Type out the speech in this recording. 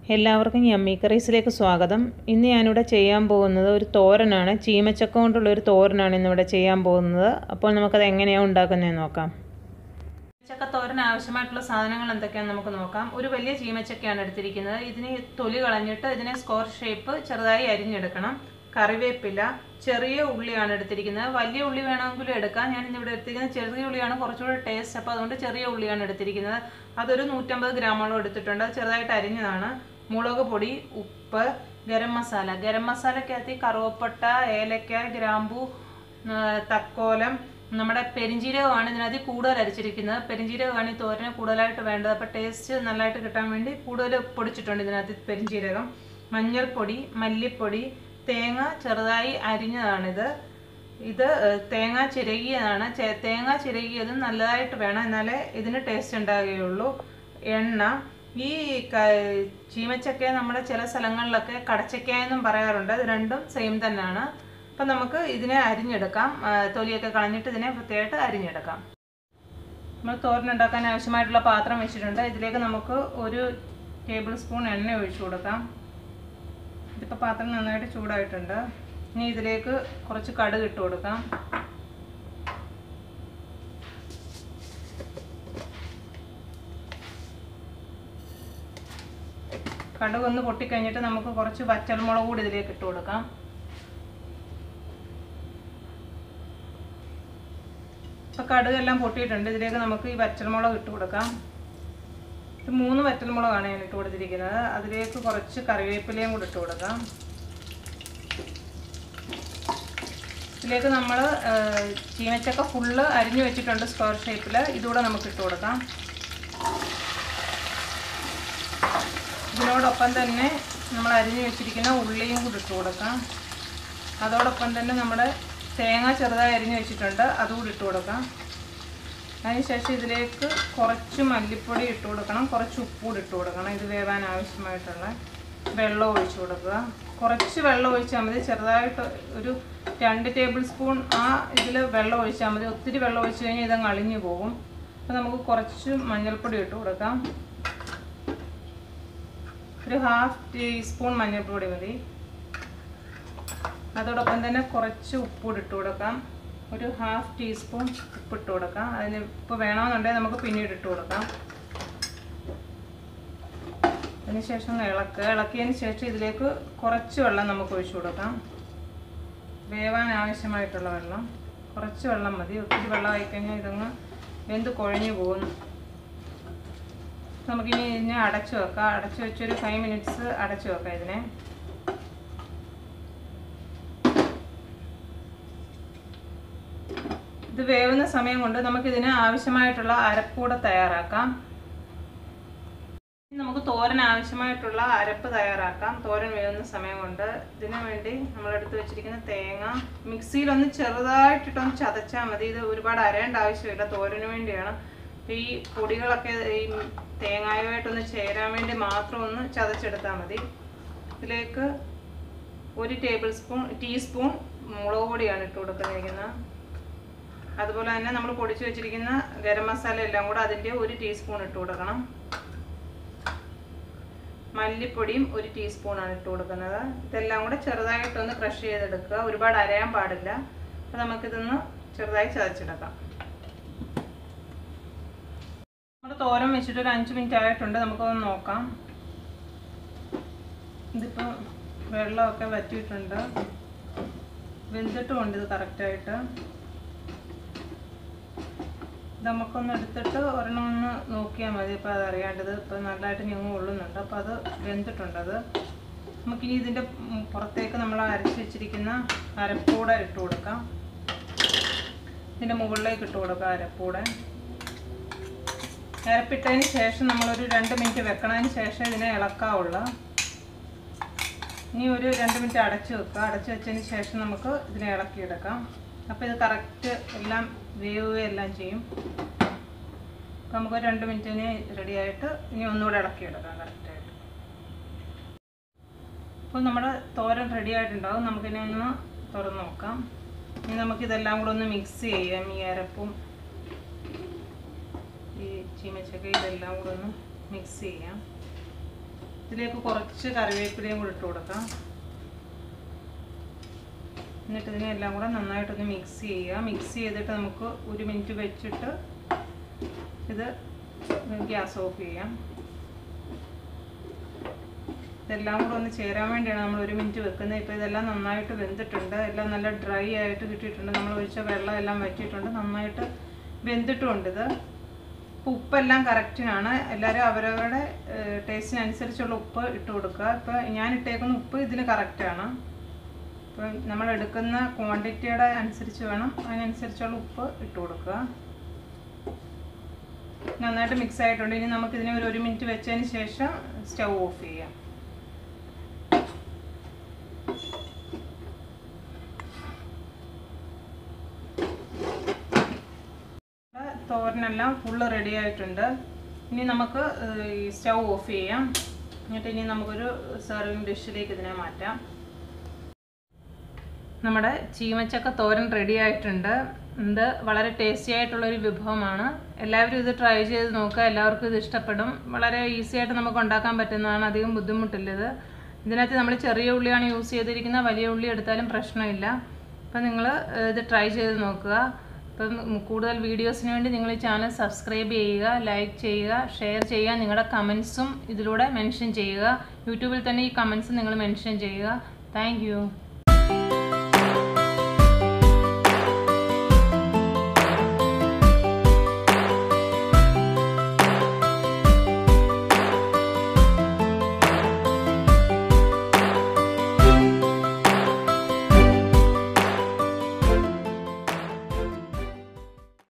എല്ലാവർക്കും യമ്മി കറീസിലേക്ക് സ്വാഗതം ഇന്ന് ഞാനിവിടെ ചെയ്യാൻ പോകുന്നത് ഒരു തോരനാണ് ചീമച്ചക്ക കൊണ്ടുള്ള ഒരു തോരനാണ് ഇന്നിവിടെ ചെയ്യാൻ പോകുന്നത് അപ്പോൾ നമുക്കത് എങ്ങനെയാണ് ഉണ്ടാക്കുന്നതെന്ന് നോക്കാം ചീമച്ചക്ക തോരൻ ആവശ്യമായിട്ടുള്ള സാധനങ്ങൾ എന്തൊക്കെയാണെന്ന് നമുക്ക് നോക്കാം ഒരു വലിയ ചീമച്ചക്കയാണ് എടുത്തിരിക്കുന്നത് ഇതിന് തൊലി കളഞ്ഞിട്ട് ഇതിനെ സ്ക്വയർ ഷേപ്പ് ചെറുതായി അരിഞ്ഞെടുക്കണം കറിവേപ്പില ചെറിയ ഉള്ളിയാണ് എടുത്തിരിക്കുന്നത് വലിയ ഉള്ളി വേണമെങ്കിലും എടുക്കാം ഞാൻ ഇന്നിവിടെ എടുത്തിരിക്കുന്നത് ചെറിയ ഉള്ളിയാണ് കുറച്ചുകൂടെ ടേസ്റ്റ് അപ്പോൾ അതുകൊണ്ട് ചെറിയ ഉള്ളിയാണ് എടുത്തിരിക്കുന്നത് അതൊരു നൂറ്റമ്പത് ഗ്രാമോളം എടുത്തിട്ടുണ്ട് അത് ചെറുതായിട്ട് അരിഞ്ഞതാണ് മുളക് പൊടി ഉപ്പ് ഗരം മസാല ഗരം മസാലക്കകത്ത് കറുവപ്പട്ട ഏലക്ക ഗ്രാമ്പു ആ, തക്കോലം നമ്മുടെ പെരിഞ്ജീരകമാണ് ഇതിനകത്ത് കൂടുതൽ അരിച്ചിരിക്കുന്നത് പെരിഞ്ജീരകമാണ് ഈ തോരന് കൂടുതലായിട്ട് വേണ്ടത് അപ്പോൾ ടേസ്റ്റ് നല്ലതായിട്ട് കിട്ടാൻ വേണ്ടി കൂടുതൽ പൊടിച്ചിട്ടുണ്ട് ഇതിനകത്ത് പെരിഞ്ജീരകം മഞ്ഞൾപ്പൊടി മല്ലിപ്പൊടി തേങ്ങ ചെറുതായി അരിഞ്ഞതാണിത് ഇത് ഏഹ്, തേങ്ങ ചിരകിയതാണ് ചെ- തേങ്ങ ചിരകിയതും നല്ലതായിട്ട് വേണം എന്നാലേ ഇതിന് ടേസ്റ്റ് ഉണ്ടാകുകയുള്ളൂ എണ്ണ ഈ ക- ചീമച്ചക്ക നമ്മുടെ ചില സ്ഥലങ്ങളിലൊക്കെ കടച്ചക്ക എന്നും പറയാറുണ്ട് ഇത് രണ്ടും സെയിം തന്നെയാണ് അപ്പം നമുക്ക് ഇതിനെ അരിഞ്ഞെടുക്കാം ആ, തൊലിയൊക്കെ കളഞ്ഞിട്ട് ഇതിനെ വൃത്തിയായിട്ട് അരിഞ്ഞെടുക്കാം നമ്മൾ തോരനുണ്ടാക്കാൻ ആവശ്യമായിട്ടുള്ള പാത്രം വെച്ചിട്ടുണ്ട് ഇതിലേക്ക് നമുക്ക് ഒരു ടേബിൾ സ്പൂൺ എണ്ണ ഒഴിച്ചു കൊടുക്കാം ഇതിപ്പോൾ പാത്രം നന്നായിട്ട് ചൂടായിട്ടുണ്ട് ഇനി ഇതിലേക്ക് കുറച്ച് കടുക് ഇട്ട് കൊടുക്കാം കടുക് ഒന്ന് പൊട്ടിക്കഴിഞ്ഞിട്ട് നമുക്ക് കുറച്ച് വറ്റൽമുളക് കൂടി ഇതിലേക്ക് ഇട്ട് കൊടുക്കാം ഇപ്പം കടുകെല്ലാം പൊട്ടിയിട്ടുണ്ട് ഇതിലേക്ക് നമുക്ക് ഈ വറ്റൽമുളക് ഇട്ട് കൊടുക്കാം ഇത് മൂന്ന് വറ്റൽമുളകാണ് ഞാൻ ഇട്ട് കൊടുത്തിരിക്കുന്നത് അതിലേക്ക് കുറച്ച് കറിവേപ്പിലയും കൂടി ഇട്ട് കൊടുക്കാം ഇതിലേക്ക് നമ്മൾ ചീനച്ചക്ക ഫുള്ള് അരിഞ്ഞു വെച്ചിട്ടുണ്ട് സ്ക്വയർ ഷേപ്പിൽ ഇതുകൂടെ നമുക്ക് ഇട്ട് കൊടുക്കാം ഇതിനോടൊപ്പം തന്നെ നമ്മൾ അരിഞ്ഞു വെച്ചിരിക്കുന്ന ഉള്ളിയും കൂടി ഇട്ട് കൊടുക്കാം അതോടൊപ്പം തന്നെ നമ്മുടെ തേങ്ങ ചെറുതായി അരിഞ്ഞു വെച്ചിട്ടുണ്ട് അതുകൂടി ഇട്ട് കൊടുക്കാം അതിനുശേഷം ഇതിലേക്ക് കുറച്ച് മല്ലിപ്പൊടി ഇട്ട് കൊടുക്കണം കുറച്ച് ഉപ്പൂടി ഇട്ട് കൊടുക്കണം ഇത് വേവാൻ ആവശ്യമായിട്ടുള്ള വെള്ളം ഒഴിച്ചു കൊടുക്കുക കുറച്ച് വെള്ളം ഒഴിച്ചാൽ മതി ചെറുതായിട്ട് ഒരു രണ്ട് ടേബിൾ സ്പൂൺ ആ ഇതിൽ വെള്ളം ഒഴിച്ചാൽ മതി ഒത്തിരി വെള്ളം ഒഴിച്ച് കഴിഞ്ഞാൽ ഇതങ്ങ് അളിഞ്ഞു പോകും അപ്പോൾ നമുക്ക് കുറച്ച് മഞ്ഞൾപ്പൊടി ഇട്ട് കൊടുക്കാം ഒരു ഹാഫ് ടീസ്പൂൺ മഞ്ഞൾപ്പൊടി മതി അതോടൊപ്പം തന്നെ കുറച്ച് ഉപ്പൂടി ഇട്ട് കൊടുക്കാം ഒരു ഹാഫ് ടീസ്പൂൺ ഉപ്പിട്ട് കൊടുക്കാം അതിന് ഉപ്പ് വേണമെന്നുണ്ടെങ്കിൽ നമുക്ക് പിന്നീട് ഇട്ട് കൊടുക്കാം അതിനുശേഷം ഒന്ന് ഇളക്കുക ഇളക്കിയതിന് ശേഷം ഇതിലേക്ക് കുറച്ച് വെള്ളം നമുക്ക് ഒഴിച്ചു കൊടുക്കാം വേവാൻ ആവശ്യമായിട്ടുള്ള വെള്ളം കുറച്ച് വെള്ളം മതി ഒത്തിരി വെള്ളം ആയിക്കഴിഞ്ഞാൽ ഇതങ്ങ് വെന്ത് കുഴഞ്ഞു പോകുന്നു നമുക്കിനി ഇതിനെ അടച്ചു വെക്കാം അടച്ചു വെച്ചൊരു ഫൈവ് മിനിറ്റ്സ് അടച്ചു വെക്കാം ഇതിനെ ഇത് വേവുന്ന സമയം കൊണ്ട് നമുക്കിതിന് ആവശ്യമായിട്ടുള്ള അരപ്പൂടെ തയ്യാറാക്കാം ഇനി നമുക്ക് തോരൻ ആവശ്യമായിട്ടുള്ള അരപ്പ് തയ്യാറാക്കാം തോരൻ വേവുന്ന സമയം കൊണ്ട് ഇതിനു വേണ്ടി നമ്മൾ എടുത്ത് വെച്ചിരിക്കുന്ന തേങ്ങ മിക്സിയിൽ ഒന്ന് ചെറുതായിട്ടിട്ടൊന്ന് ചതച്ചാൽ മതി ഇത് ഒരുപാട് അരയേണ്ട ആവശ്യമില്ല തോരന് വേണ്ടിയാണ് അപ്പോൾ ഈ പൊടികളൊക്കെ ഈ തേങ്ങായുമായിട്ടൊന്ന് ചേരാൻ വേണ്ടി മാത്രം ഒന്ന് ചതച്ചെടുത്താൽ മതി ഇതിലേക്ക് ഒരു ടേബിൾ സ്പൂൺ ടീസ്പൂൺ മുളക് പൊടിയാണ് ഇട്ട് കൊടുക്കുന്നത് അതുപോലെ തന്നെ നമ്മൾ പൊടിച്ചു വെച്ചിരിക്കുന്ന ഗരം മസാല എല്ലാം കൂടെ അതിൻ്റെ ഒരു ടീസ്പൂൺ ഇട്ട് കൊടുക്കണം മല്ലിപ്പൊടിയും ഒരു ടീസ്പൂണാണ് ഇട്ട് കൊടുക്കുന്നത് ഇതെല്ലാം കൂടെ ചെറുതായിട്ടൊന്ന് ക്രഷ് ചെയ്തെടുക്കുക ഒരുപാട് അരയാൻ പാടില്ല അപ്പോൾ നമുക്കിതൊന്ന് ചെറുതായി ചതച്ചെടുക്കാം നമ്മൾ തോരൻ വെച്ചിട്ട് ഒരു അഞ്ച് മിനിറ്റ് ആയിട്ടുണ്ട് നമുക്കൊന്ന് നോക്കാം ഇതിപ്പോൾ വെള്ളമൊക്കെ വറ്റിയിട്ടുണ്ട് വെന്തിട്ടുമുണ്ട് ഇത് കറക്റ്റായിട്ട് നമുക്കൊന്ന് എടുത്തിട്ട് ഒരെണ്ണം ഒന്ന് നോക്കിയാൽ മതി ഇപ്പോൾ അതറിയാണ്ടത് ഇപ്പോൾ നല്ലതായിട്ട് ഞങ്ങൾ കൊള്ളുന്നുണ്ട് അപ്പോൾ അത് വെന്തിട്ടുണ്ട് അത് നമുക്കിനി ഇതിൻ്റെ പുറത്തേക്ക് നമ്മൾ അരച്ച് വെച്ചിരിക്കുന്ന അരപ്പൂടെ ഇട്ട് കൊടുക്കാം ഇതിൻ്റെ മുകളിലേക്ക് ഇട്ട് കൊടുക്കാം അരപ്പൂടെ അരപ്പിട്ടതിന് ശേഷം നമ്മളൊരു രണ്ട് മിനിറ്റ് വെക്കണതിന് ശേഷം ഇതിനെ ഇളക്കാവുള്ളൂ ഇനി ഒരു രണ്ട് മിനിറ്റ് അടച്ച് വെക്കുക അടച്ച് വെച്ചതിന് ശേഷം നമുക്ക് ഇതിനെ ഇളക്കിയെടുക്കാം അപ്പോൾ ഇത് കറക്റ്റ് എല്ലാം വേവുകയെല്ലാം ചെയ്യും അപ്പോൾ നമുക്ക് ഒരു രണ്ട് മിനിറ്റിന് റെഡിയായിട്ട് ഇനി ഒന്നുകൂടെ ഇളക്കിയെടുക്കാം കറക്റ്റായിട്ട് അപ്പോൾ നമ്മുടെ തോരൻ റെഡി ആയിട്ടുണ്ടാവും നമുക്കിനി ഒന്ന് തുറന്ന് നോക്കാം ഇനി നമുക്കിതെല്ലാം കൂടെ ഒന്ന് മിക്സ് ചെയ്യാം ഈ അരപ്പും ഈ ചീമച്ചക്ക ഇതെല്ലാം കൂടെ ഒന്ന് മിക്സ് ചെയ്യാം ഇതിലേക്ക് കുറച്ച് കറിവേപ്പിലയും കൂടി ഇട്ട് കൊടുക്കാം എന്നിട്ട് ഇതിനെല്ലാം കൂടെ നന്നായിട്ടൊന്ന് മിക്സ് ചെയ്യുക മിക്സ് ചെയ്തിട്ട് നമുക്ക് ഒരു മിനിറ്റ് വെച്ചിട്ട് ഇത് ഗ്യാസ് ഓഫ് ചെയ്യാം ഇതെല്ലാം കൂടെ ഒന്ന് ചേരാൻ വേണ്ടിയാണ് നമ്മൾ ഒരു മിനിറ്റ് വെക്കുന്നത് ഇപ്പോൾ ഇതെല്ലാം നന്നായിട്ട് വെന്തിട്ടുണ്ട് എല്ലാം നല്ല ഡ്രൈ ആയിട്ട് കിട്ടിയിട്ടുണ്ട് നമ്മൾ ഒഴിച്ച വെള്ളം എല്ലാം വറ്റിയിട്ടുണ്ട് നന്നായിട്ട് വെന്തിട്ടുമുണ്ട് ഇത് ഇപ്പോൾ ഉപ്പെല്ലാം കറക്റ്റിനാണ് എല്ലാവരും അവരവരുടെ ടേസ്റ്റിനനുസരിച്ചുള്ള ഉപ്പ് ഇട്ട് കൊടുക്കുക ഇപ്പോൾ ഞാൻ ഇട്ടേക്കുന്ന ഉപ്പ് ഇതിന് കറക്റ്റാണ് ഇപ്പം നമ്മൾ എടുക്കുന്ന ക്വാണ്ടിറ്റിയുടെ അനുസരിച്ച് വേണം അതിനനുസരിച്ചുള്ള ഉപ്പ് ഇട്ട് കൊടുക്കുക നന്നായിട്ട് മിക്സ് ആയിട്ടുണ്ട് ഇനി നമുക്ക് ഇതിനെ ഒരു ഒരു മിനിറ്റ് വെച്ചതിന് ശേഷം സ്റ്റൗ ഓഫ് ചെയ്യാം തോരനെല്ലാം ഫുള്ള് റെഡി ആയിട്ടുണ്ട് ഇനി നമുക്ക് ഈ സ്റ്റൗ ഓഫ് ചെയ്യാം എന്നിട്ട് ഇനി നമുക്കൊരു സെർവിങ് ഡിഷിലേക്ക് ഇതിനെ മാറ്റാം നമ്മുടെ ചീമച്ചക്ക തോരൻ റെഡി ആയിട്ടുണ്ട് ഇത് വളരെ ടേസ്റ്റി ആയിട്ടുള്ളൊരു വിഭവമാണ് എല്ലാവരും ഇത് ട്രൈ ചെയ്ത് നോക്കുക എല്ലാവർക്കും ഇത് ഇഷ്ടപ്പെടും വളരെ ഈസി ആയിട്ട് നമുക്ക് ഉണ്ടാക്കാൻ പറ്റുന്നതാണ് അധികം ബുദ്ധിമുട്ടില്ലത് ഇതിനകത്ത് നമ്മൾ ചെറിയ ഉള്ളിയാണ് യൂസ് ചെയ്തിരിക്കുന്നത് വലിയ ഉള്ളി എടുത്താലും പ്രശ്നമില്ല അപ്പം നിങ്ങൾ ഇത് ട്രൈ ചെയ്ത് നോക്കുക അപ്പം കൂടുതൽ വീഡിയോസിന് വേണ്ടി നിങ്ങൾ ഈ ചാനൽ സബ്സ്ക്രൈബ് ചെയ്യുക ലൈക്ക് ചെയ്യുക ഷെയർ ചെയ്യുക നിങ്ങളുടെ കമൻസും ഇതിലൂടെ മെൻഷൻ ചെയ്യുക യൂട്യൂബിൽ തന്നെ ഈ കമൻസ് നിങ്ങൾ മെൻഷൻ ചെയ്യുക താങ്ക്